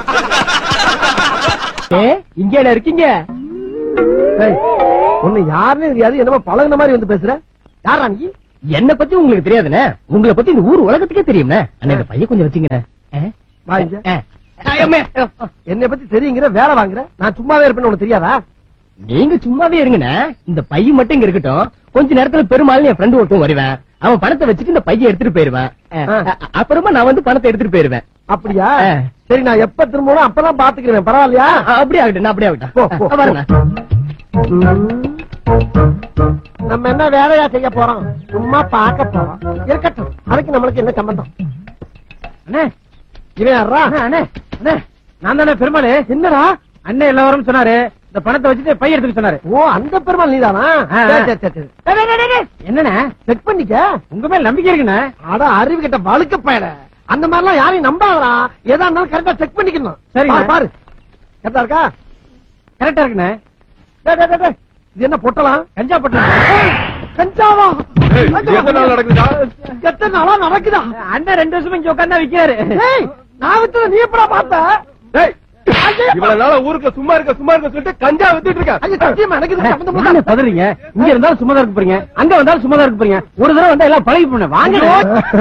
ஏ இங்க இருக்கீங்க ஏய், உன்னை யாருன்னு தெரியாது என்னமோ பழகுன மாதிரி வந்து பேசுற யாரா நீ என்ன பத்தி உங்களுக்கு தெரியாதுண்ணே உங்களை பத்தி இந்த ஊர் உலகத்துக்கே தெரியும்ண்ணே அண்ணா இந்த பையன் கொஞ்சம் வச்சுங்க வா இங்க. என்னை பத்தி தெரியுங்கிற வேலை வாங்குற நான் சும்மாவே இருப்பேன்னு உனக்கு தெரியாதா நீங்க சும்மாவே இருங்கண்ணே இந்த பையன் மட்டும் இங்க இருக்கட்டும் கொஞ்ச நேரத்துல பெருமாள் என் ஃப்ரெண்டு ஒருத்தன் வருவேன் அவன் பணத்தை வச்சுட்டு இந்த பையன் எடுத்துட்டு போயிருவேன் ஆ. அப்புறமா நான் வந்து பணத்தை எடுத்துட்டு போயிருவேன் அப்படியா ஆ. சரி நான் எப்ப திரும்பணும் அப்பதான் பாத்துக்கிறேன் பரவாயில்லையா ஆ, அப்படியே ஆகட்டும் நான் அப்படியே போ, போ, ஆகட்டும் வரேண்ணே. நம்ம என்ன வேலையா செய்ய போறோம் சும்மா பார்க்க போறோம் இருக்கட்டும் அதுக்கு நம்மளுக்கு என்ன சம்பந்தம் அண்ணே இவன் யாரா அண்ணே, அண்ணே அண்ணே நான் தானே பெருமாள் என்னடா அண்ணே எல்லாரும் சொன்னாரு இந்த பணத்தை வச்சுட்டு பை எடுத்துக்க சொன்னாரு ஓ அந்த பெருமாள் நீதானா ஆ, ஆ. சரி, சரி, சரி, சரி. டேய், டேய், டேய், டேய். என்னண்ணே செக் பண்ணிக்க உங்க மேல நம்பிக்கை இருக்குண்ணே அட அறிவு கிட்ட வழுக்க பயல அந்த மாதிரி எல்லாம் யாரையும் நம்பாதடா எதா இருந்தாலும் கரெக்டா செக் பண்ணிக்கணும் சரிங்க. பாரு, பாரு கரெக்டா இருக்கா கரெக்டா இருக்குண்ணே டேய், டேய், டேய், டேய். இது என்ன பொட்டலாம் கஞ்சா பட்டம் கஞ்சாவா ஏய், இது எத்தனை நாள் நடக்குதுடா? எத்தனை நாளா நடக்குதா அண்ணன் ரெண்டு வருஷமா இங்க உட்கார்ந்தா விக்கிறாரு ஏய் நான் விட்டு நீ எப்படா பார்த்த டேய், இவ்வளவு நாளா ஊருக்கு சும்மா இருக்க சும்மா இருக்க சொல்லிட்டு கஞ்சா வித்துட்டு இருக்க ஐயோ சத்தியமா எனக்கு இது சம்மந்தம் இல்ல. என்ன பதறீங்க இங்க இருந்தாலும் சும்மா தான் இருக்க போறீங்க அங்க வந்தாலும் சும்மா தான் இருக்க போறீங்க ஒரு தடவை வந்தா எல்லாம் பழகி போன வாங்க ஐயோ,